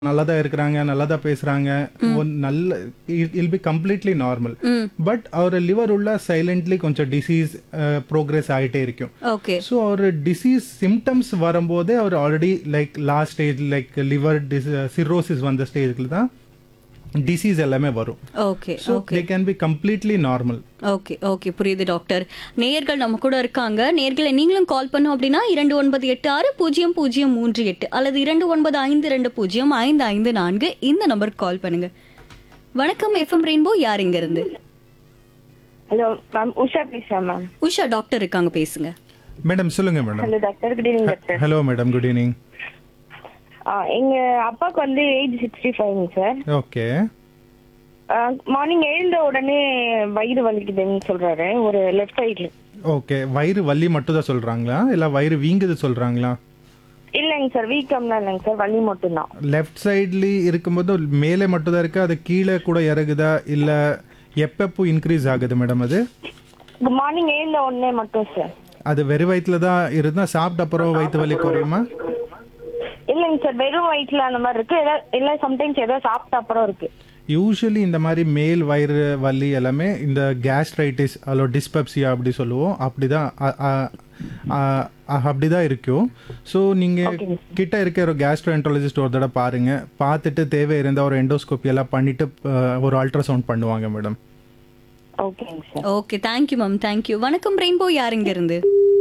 நல்லா தான் இருக்கிறாங்க நல்லா தான் பேசுறாங்க ஒன் நல்ல இல் பி கம்ப்ளீட்லி நார்மல் ம் பட் அவர் லிவர் உள்ள சைலண்ட்லி கொஞ்சம் டிசீஸ் ப்ரோக்ரஸ் ஆகிட்டே இருக்கும் ஓகே ஸோ அவர் டிசீஸ் சிம்டம்ஸ் வரும்போதே அவர் already like last stage like liver cirrhosis வந்த ஸ்டேஜில் தான் டிசீஸ் எல்லாமே வரும் okay so they can be completely normal okay okay புரியுது டாக்டர் நேயர்கள் நம்ம கூட இருக்காங்க நேயர்களை நீங்களும் கால் பண்ணோம் அப்படின்னா இரண்டு ஒன்பது எட்டு ஆறு பூஜ்ஜியம் பூஜ்ஜியம் மூன்று எட்டு அல்லது இரண்டு ஒன்பது ஐந்து ரெண்டு பூஜ்ஜியம் ஐந்து ஐந்து நான்கு இந்த நம்பருக்கு கால் பண்ணுங்க வணக்கம் எஃப்எம் ரெயின்போ யார் இங்க இருந்து ஹலோ மேம் உஷா பேசுறேன் மேம் உஷா டாக்டர் இருக்காங்க பேசுங்க மேடம் சொல்லுங்க madam hello doctor good evening doctor hello madam good evening ஆ எங்க அப்பாவுக்கு வந்து ஏஜ் சிக்ஸ்டி ஃபைவ்ங்க சார் ஓகே மார்னிங் எழுந்த உடனே வயிறு வலிக்குதுன்னு சொல்றாரு ஒரு லெஃப்ட் சைடுல ஓகே வயிறு வலி மட்டும் தான் சொல்றாங்களா இல்ல வயிறு வீங்குது சொல்றாங்களா இல்லைங்க சார் வீக்கம்லாம் இல்லைங்க சார் வலி மட்டும்தான் லெஃப்ட் சைட்லி இருக்கும்போது மேலே மட்டும் தான் இருக்கு அது கீழே கூட இறங்குதா இல்ல எப்பப்போ இன்க்ரீஸ் ஆகுது மேடம் அது மார்னிங் எழுந்த உடனே மட்டும் சார் அது வெறும் வயிற்றுல தான் இருந்தா சாப்பிட்ட அப்புறம் வயிற்று வலி குறையுமா இல்லைங்க சார் வெறும் வயிற்றுல அந்த மாதிரி இருக்கு இல்ல- இல்ல சம்டைம்ஸ் ஏதோ சாப்பிட்ட அப்புறம் இருக்கு யூஸ்வலி இந்த மாதிரி மேல் வயிறு வலி எல்லாமே இந்த கேஸ்ட்ரைட்டிஸ் அல்லோ டிஸ்பெப்சியா அப்படி சொல்லுவோம் அப்படிதான் அ- அ- அ- அ- அப்படிதான் இருக்கும் ஸோ நீங்கள் கிட்ட இருக்க ஒரு கேஸ்ட்ரோஎன்ட்ராலஜிஸ்ட் ஒரு தடவை பாருங்க பார்த்துட்டு தேவை இருந்தால் ஒரு எண்டோஸ்கோப்பி எல்லாம் பண்ணிட்டு அஹ், ஒரு அல்ட்ராசவுண்ட் பண்ணுவாங்க மேடம் ஓகேங்க sir okay thank you ma'am thank you வணக்கம் ரெயின்போ யார் இங்க இருந்து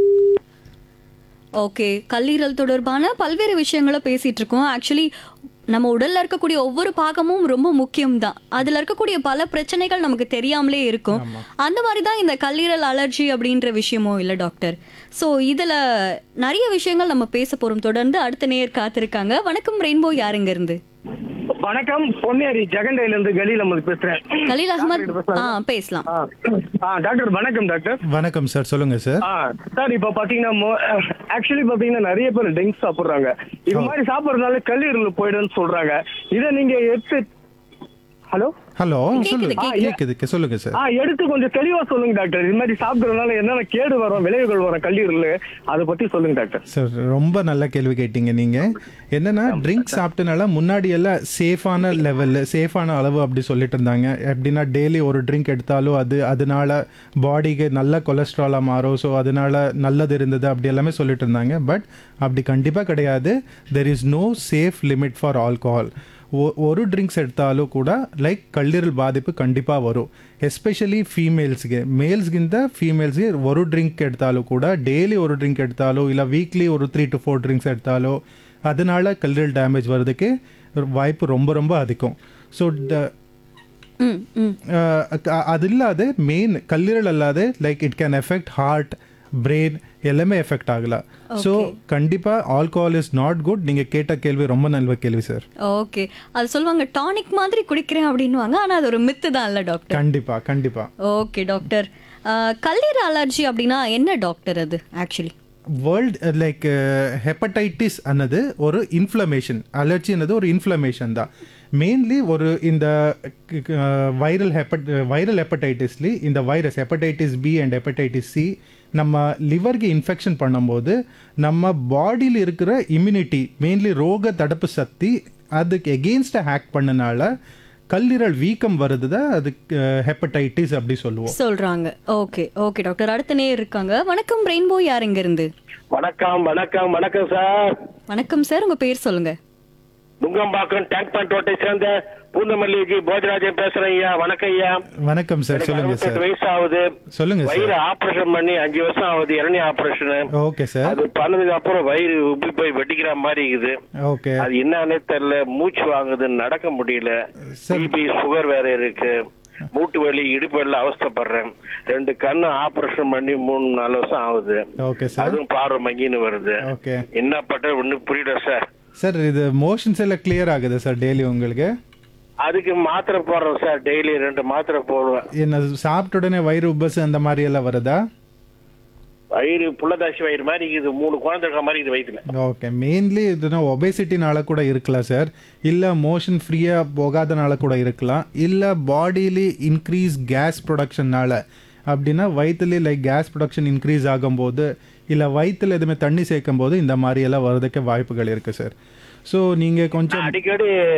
ஓகே கல்லீரல் தொடர்பான பல்வேறு விஷயங்களை பேசிட்டு இருக்கோம் ஆக்சுவலி நம்ம உடல்ல இருக்கக்கூடிய ஒவ்வொரு பாகமும் ரொம்ப முக்கியம் தான் அதுல இருக்கக்கூடிய பல பிரச்சனைகள் நமக்கு தெரியாமலே இருக்கும் அந்த மாதிரி தான் இந்த கல்லீரல் அலர்ஜி அப்படின்ற விஷயமும் இல்லை டாக்டர் ஸோ இதுல நிறைய விஷயங்கள் நம்ம பேச போறோம் தொடர்ந்து அடுத்த நேர் காத்திருக்காங்க வணக்கம் ரெயின்போ யாருங்க இருந்து வணக்கம் பொன்னேரி ஜெகண்டையில இருந்து கலீல் அஹமது பேசுறேன் கலீல் அகமத் ஆ பேசலாம் ஆ, ஆ, டாக்டர் வணக்கம் டாக்டர் வணக்கம் சார் சொல்லுங்க சார் ஆ, சார் இப்ப பாத்தீங்கன்னா ஆக்சுவலி பாத்தீங்கன்னா நிறைய பேர் ட்ரிங்க்ஸ் சாப்பிடுறாங்க இது மாதிரி சாப்பிடுறதுனால கல்லீரல் போயிடுன்னு சொல்றாங்க இதை நீங்க எடுத்து ஹலோ ஹலோ கேக்குது, சொல்லுங்க கேக்குது. கேக்குது சொல்லுங்க சார் ஆ எடுத்து கொஞ்சம் தெளிவா சொல்லுங்க டாக்டர் இது மாதிரி சாப்பிடுறதுனால என்னென்ன கேடு வரும் விளைவுகள் வரும் கல்லீரல் அதை பத்தி சொல்லுங்க டாக்டர் சார் ரொம்ப நல்ல கேள்வி கேட்டீங்க நீங்க என்னன்னா ட்ரிங்க் சாப்பிட்டனால முன்னாடி எல்லாம் சேஃபான லெவல்ல சேஃபான அளவு அப்படி சொல்லிட்டு இருந்தாங்க எப்படின்னா டெய்லி ஒரு ட்ரிங்க் எடுத்தாலும் அது அதனால பாடிக்கு நல்ல கொலஸ்ட்ராலாக மாறும் ஸோ அதனால நல்லது இருந்தது அப்படி எல்லாமே சொல்லிட்டு இருந்தாங்க பட் அப்படி கண்டிப்பாக கிடையாது there is no safe limit for alcohol ஒரு ட்ரிங்க்ஸ் எடுத்தாலும் கூட லைக் கல்லீரல் பாதிப்பு கண்டிப்பாக வரும் எஸ்பெஷலி ஃபீமேல்ஸ்ಗೆ ಮೇಲ್ಸ್ಗಿಂತ ಫೀಮೇಲ್ಸ್ಗೆ ஒரு ட்ரிங்க் எடுத்தாலும் கூட டெய்லி ஒரு ட்ரிங்க் எடுத்தாலோ இல்லை வீக்லி ஒரு த்ரீ டு ஃபோர் ட்ரிங்க்ஸ் எடுத்தாலோ அதனால கல்லீரல் டேமேஜ் வர்றதுக்கு வாய்ப்பு ரொம்ப ரொம்ப அதிகம் ஸோ ம் ம் அது இல்லாத மெயின் கல்லீரல் அல்லாத like it can affect heart brain எல்லாமே எஃபெக்ட் ஆகலாம் ஸோ கண்டிப்பாக ஆல்கஹால் இஸ் நாட் குட் நீங்கள் கேட்ட கேள்வி ரொம்ப நல்ல கேள்வி சார் ஓகே அது சொல்லுவாங்க டானிக் மாதிரி குடிக்கிறேன் அப்படின்னுவாங்க ஆனா அது ஒரு மித்து தான் இல்ல டாக்டர் கண்டிப்பாக கண்டிப்பாக ஓகே டாக்டர் அஹ், கல்லீரல் அலர்ஜி அப்படின்னா என்ன டாக்டர் அது ஆக்சுவலி வேர்ல்ட் லைக் ஹெப்படைட்டிஸ் ಅನ್ನೋದು ஒரு இன்ஃப்ளமேஷன் அலர்ஜி ಅನ್ನೋದು ஒரு இன்ஃப்ளமேஷன் தான் மெயின்லி ஒரு இந்த வைரல் ஹெப்பட் வைரல் ஹெப்படைட்டிஸ்லி இந்த virus hepatitis B and hepatitis C நம்ம லிவருக்கு இன்ஃபெக்ஷன் பண்ணும்போது நம்ம பாடியில் இருக்கிற இம்யூனிட்டி மெயின்லி ரோக தடுப்பு சக்தி அதுக்கு எகெயின்ஸ்டாக ஹேக் பண்ணனால கல்லீரல் வீக்கம் வருது தான் அதுக்கு ஹெப்படைட்டிஸ் அப்படி சொல்லுவோம் சொல்றாங்க ஓகே ஓகே டாக்டர் அடுத்த நேர் இருக்காங்க வணக்கம் ரெயின்போ யார் இங்க இருந்து வணக்கம் வணக்கம் வணக்கம் சார் வணக்கம் சார் உங்க பேர் சொல்லுங்க நுங்கம்பாக்கம் டேங்க் பண்ட் ரோட்டை சேர்ந்த பூந்தமல்லிக்கு போஜராஜன் பேசுறேன் ஐயா வணக்கம் ஐயா வணக்கம் சார் எனக்கு சொல்லுங்க 68 சார் வயசு ஆகுது சொல்லுங்க சார் வயிறு ஆபரேஷன் பண்ணி அஞ்சு வருஷம் ஆகுது இரணி ஆபரேஷன் ஓகே சார் அது பண்ணதுக்கு அப்புறம் வயிறு உப்பி போய் வெடிக்கிற மாதிரி இருக்குது ஓகே அது என்னன்னே தெரியல மூச்சு வாங்குது நடக்க முடியல சார். பிபி சுகர் வேற இருக்கு மூட்டு வலி இடுப்பு வலி அவஸ்தைப்படுறேன் ரெண்டு கண்ணு ஆபரேஷன் பண்ணி மூணு நாலு வருஷம் ஆகுது ஓகே சார் அதுவும் பார்வை மங்கின்னு வருது ஓகே என்ன பண்றது ஒண்ணும் புரியல சார் சார் இது மோஷன்ஸ் எல்லாம் கிளியர் ஆகுது சார் டெய்லி உங்களுக்கு அதுக்கு மாத்திரை போடுறேன் சார் டெய்லி ரெண்டு மாத்திரை போடுவேன் என்ன சாப்பிட்ட உடனே வயிறு உபஸ் அந்த மாதிரி எல்லாம் வருதா வயிறு புள்ளதாசி வயிறு மாதிரி இது மூணு குழந்தை இருக்க மாதிரி இது வயிற்றுல ஓகே மெயின்லி இதுனா ஒபேசிட்டினால கூட இருக்கலாம் சார் இல்லை மோஷன் ஃப்ரீயாக போகாதனால கூட இருக்கலாம் இல்லை பாடியிலே இன்க்ரீஸ் கேஸ் ப்ரொடக்ஷன்னால அப்படின்னா வயிற்றுல லைக் கேஸ் ப்ரொடக்ஷன் இன்க்ரீஸ் ஆகும்போது இல்லை வயிற்றுல எதுவுமே தண்ணி சேர்க்கும் போது இந்த மாதிரி எல்லாம் வர்றதுக்கு வாய்ப்புகள் இருக்குது சார் ஸோ நீங்கள் கொஞ்சம் அடிக்கடி